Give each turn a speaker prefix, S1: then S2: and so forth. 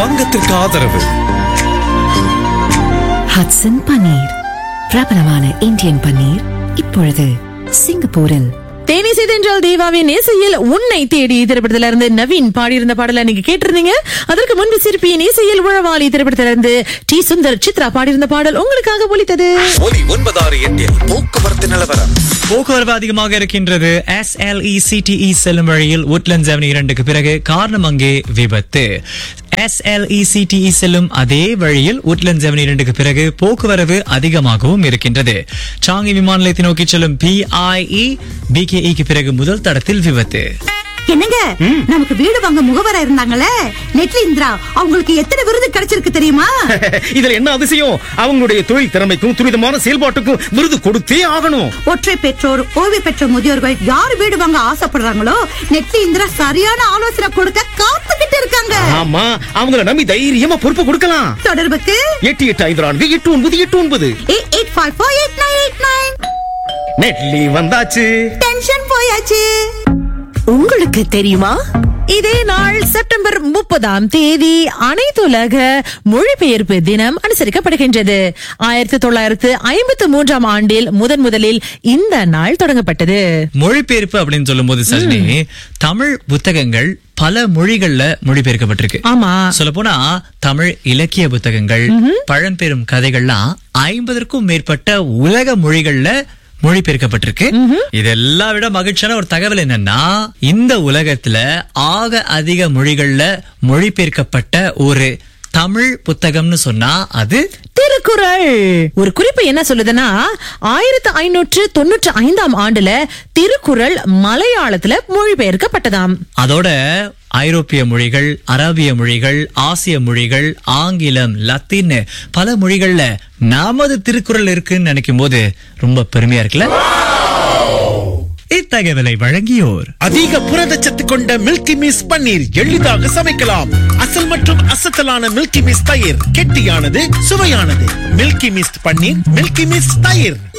S1: வங்கத்திற்கு ஆதரவு
S2: ஹட்சன் பன்னீர் பிரபலமான இந்தியன் பன்னீர் இப்பொழுது சிங்கப்பூரில்
S3: தேனிசை தென்றால் தேவாவின் இசையில் உன்னை தேடி திரைப்படத்துல இருந்து நவீன் பாடியிருந்த பாடலை நீங்க கேட்டிருந்தீங்க அதற்கு முன்பு சிற்பியின் இசையில் உழவாளி திரைப்படத்துல இருந்து டி சுந்தர் சித்ரா பாடியிருந்த பாடல் உங்களுக்காக ஒலித்தது
S1: ஒலி ஒன்பதாறு எட்டில் போக்குவரத்து நிலவரம்
S4: போக்குவரவு அதிகமாக இருக்கின்றது எஸ் எல் சிடிஇ செல்லும் வழியில் உட்லண்ட் செவன் இரண்டுக்கு பிறகு காரணம் அங்கே விபத்து எஸ் எல் சிடிஇ செல்லும் அதே வழியில் உட்லண்ட் செவன் இரண்டுக்கு பிறகு போக்குவரவு அதிகமாகவும் இருக்கின்றது சாங்கி விமான நிலையத்தை நோக்கி செல்லும் பிஐஇ பிகேஇக்கு பிறகு முதல் தடத்தில் விபத்து
S5: என்னங்க நமக்கு வீடு வாங்க முகவரா இருந்தாங்களே நெட்லி இந்திரா அவங்களுக்கு எத்தனை விருது கிடைச்சிருக்கு தெரியுமா
S6: இதுல என்ன அதிசயம் அவங்களுடைய தொழில் திறமைக்கும் துரிதமான செயல்பாட்டுக்கும் விருது கொடுத்தே ஆகணும்
S5: ஒற்றை பெற்றோர் ஓய்வு பெற்ற முதியோர்கள் யார் வீடு வாங்க ஆசைப்படுறாங்களோ நெட்லி இந்திரா சரியான ஆலோசனை கொடுக்க காத்துக்கிட்டு இருக்காங்க
S6: ஆமா அவங்கள நம்பி தைரியமா பொறுப்பு கொடுக்கலாம்
S5: தொடர்புக்கு
S6: எட்டு எட்டு ஐந்து நான்கு எட்டு ஒன்பது எட்டு ஒன்பது
S5: eight eight five four eight nine eight nine
S6: Netly வந்தாச்சு
S5: டென்ஷன் போயாச்சு
S3: உங்களுக்கு தெரியுமா இதே நாள் செப்டம்பர் முப்பதாம் தேதி அனைத்துலக மொழிபெயர்ப்பு தினம் அனுசரிக்கப்படுகின்றது ஆயிரத்தி தொள்ளாயிரத்து ஐம்பத்தி மூன்றாம் ஆண்டில் முதன் முதலில் இந்த நாள் தொடங்கப்பட்டது
S4: மொழிபெயர்ப்பு அப்படின்னு சொல்லும் போது சஜினி தமிழ் புத்தகங்கள் பல மொழிகள்ல மொழிபெயர்க்கப்பட்டிருக்கு
S3: ஆமா
S4: சொல்ல போனா தமிழ் இலக்கிய புத்தகங்கள் பழம்பெரும் கதைகள்லாம் ஐம்பதற்கும் மேற்பட்ட உலக மொழிகள்ல மொழிபெயர்க்கப்பட்டிருக்கு இதெல்லாம் விட மகிழ்ச்சியான ஒரு தகவல் என்னன்னா இந்த உலகத்துல ஆக அதிக மொழிகள்ல மொழிபெயர்க்கப்பட்ட ஒரு தமிழ் புத்தகம்னு சொன்னா அது
S3: திருக்குறள் ஒரு குறிப்பு என்ன சொல்லுதுன்னா ஆயிரத்து ஐநூற்று தொண்ணூற்று ஐந்தாம் ஆண்டுல திருக்குறள் மலையாளத்துல மொழிபெயர்க்கப்பட்டதாம்
S4: அதோட ஐரோப்பிய மொழிகள் அரபிய மொழிகள் ஆசிய மொழிகள் ஆங்கிலம் லத்தீன் பல மொழிகள்ல நமது திருக்குறள் இருக்குன்னு நினைக்கும் போது ரொம்ப பெருமையா இருக்குல்ல இத்தகவலை வழங்கியோர்
S6: அதிக புரதச்சத்து கொண்ட மில்கி மிஸ் பன்னீர் எளிதாக சமைக்கலாம் அசல் மற்றும் அசத்தலான மில்கி மிஸ் தயிர் கெட்டியானது சுவையானது Milky Mist paneer Milky Mist தயிர்